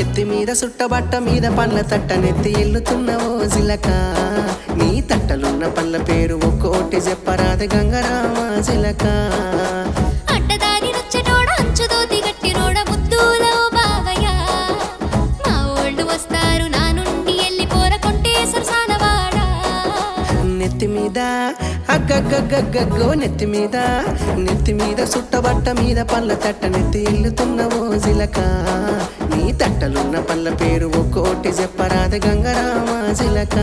నెత్తి మీద సుట్టబట్ట మీద పండ్ల తట్ట నెత్తి ఎల్లుతున్న ఓ జిలక నీ తట్టలున్న పండ్ల పేరు ఒక్కోటి చెప్పరాది గంగరామ జిలక అడ్డదారి నచ్చటోడ అంచుదోతి గట్టినోడ ముద్దులో బావయ్య మా ఓళ్ళు వస్తారు నా నుండి ఎల్లి పోర కొంటే సరసానవాడా నెత్తి మీద అగ్గగ్గగ్గగ్గో నెత్తి మీద నెత్తి మీద సుట్టబట్ట మీద పండ్ల తట్ట నెత్తి ఎల్లుతున్న ఓ జిలక నీ తట్టలున్న పండ్ల పేరు ఒక్కోటి చెప్పరాది గంగరామ జిలక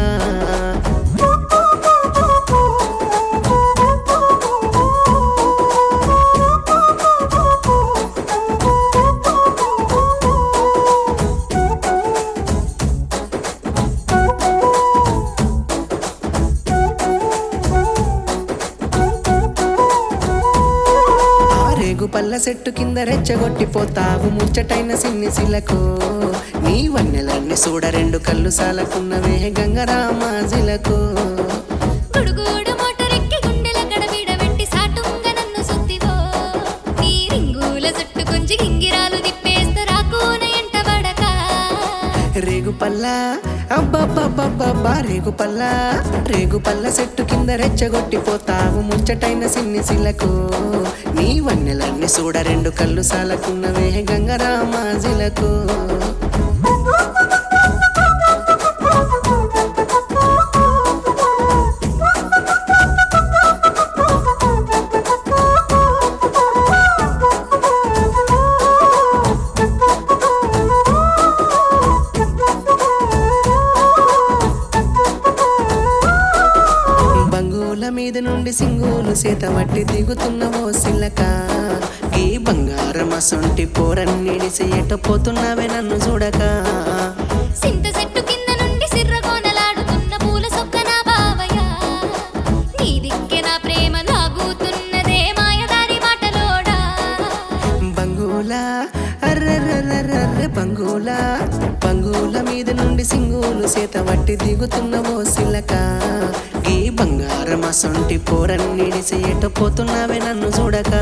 ఆ రేగు పల్ల చెట్టు కింద రెచ్చగొట్టిపోతావు ముచ్చటైన సిన్ని శిలకు నీ వన్నెలన్నీ చూడ రెండు కళ్ళు సాలకున్నవే గంగరామ జిలకు గుడుగూడు మోటరెక్కి గుండెల కడబిడ వెట్టి సాటుంగ నన్ను సుత్తివో నీ రింగుల చుట్టు కొంచి గింగిరాలు తిప్పేస్తా రాకోన ఎంట పడక రేగు పల్ల అబ్బబ్బబ్బబ్బబ్బా రేగు పల్ల రేగు పల్ల చెట్టు కింద రెచ్చగొట్టిపోతావు ముచ్చటైన సిన్ని శిలకు నీ వన్నెలన్నీ చూడ రెండు కళ్ళు సాలకున్నవే గంగరామ జిలకు బంగుల మీద నుండి సింగులు సేత వట్టి దిగుతున్న ఓ సిల్లక ఈ బంగారం అసొంటి పోరన్నిడిసి ఎట పోతున్నావే నన్ను చూడక సింత చెట్టు కింద నుండి సిర్రగోనలాడుతున్న పూల సొక్క నా బావయ్య నీ దిక్కె నా ప్రేమ లాగుతున్నదే మాయదారి మాటలోడా బంగుల అర్రర్రర్రర్ర బంగుల బంగుల మీద నుండి సింగులు సేత వట్టి దిగుతున్న ఓ సిల్లక ఈ బంగారం అసొంటి పోరన్నిడిసి ఎట పోతున్నావే నన్ను చూడక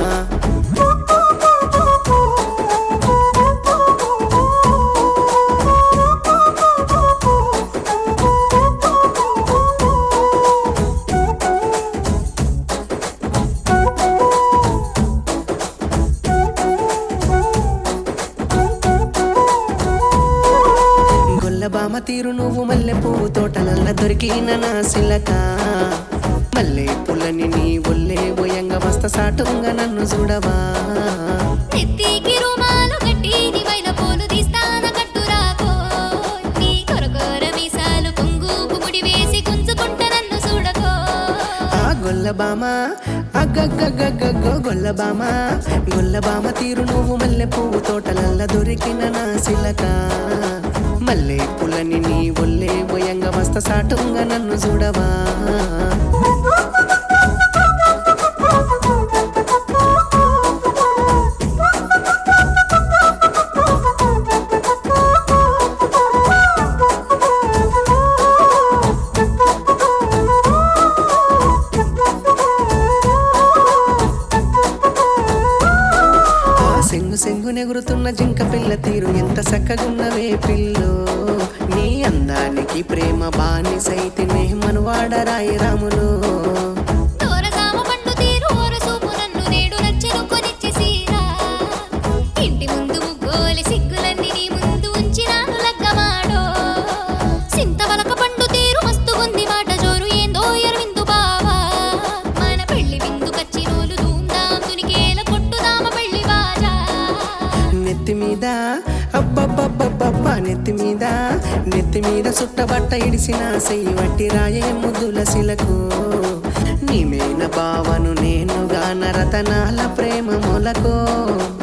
గొల్లబామ తీరు నువ్వు మల్లె పువ్వు తోటలల్ల దొరికిన నా సిలక మల్లె పుల్లని నీ ఒల్లే బోయంగా వస్త సాటుంగా నన్ను చూడవా నెత్తికి రుమాలు కట్టి నీ వైల పోలు తీస్తాన కట్టురాకో నీ కొరకొర మీసాలు కొంగు ముడి వేసి గుంజుకుంట నన్ను చూడకో ఆ గొల్లబామ అగ్గగ్గగ్గగ్గో గొల్లబామ గొల్లబామ తీరు నువ్వు మల్లె పువ్వు తోటలల్ల దొరికిన నా సిలక మల్లె పుల్లని నీ ఒల్లే బోయంగా వస్త సాటుంగా నన్ను చూడవా ఆ సెంగు సెంగు నెగురుతున్న జింక పిల్ల తీరు ఎంత చక్కగున్నవే పిల్లో నీ అందానికి ప్రేమ బానిసైతే మనువాడరాయి రాములు దూరసామ పండు తీరు ఓర సూపు నన్ను నేడు నచ్చెను కొనిచ్చేసిరా ఇంటి ముందు ముగ్గోలి సిగ్గులన్నీ నీ ముందు ఉంచినాను లగ్గమాడో సింత వలక పండు తీరు మస్తు ఉంది మాట జోరు ఏందో ఎరవిందు బావా మన పెళ్లి విందు కచ్చినోలు ధూమ్ధాం తునికేల కొట్టుదామ పెళ్లి బాజా నెత్తి మీద అబ్బబ్బబ్బబ్బబ్బా నెత్తి మీద నెత్తి మీద సుట్టబట్ట ఇడిసిన సెయ్యి వట్టి రాయే ముద్దుల శిలకు నీమేన బావను నేనుగా నరతనాల ప్రేమ మొలకు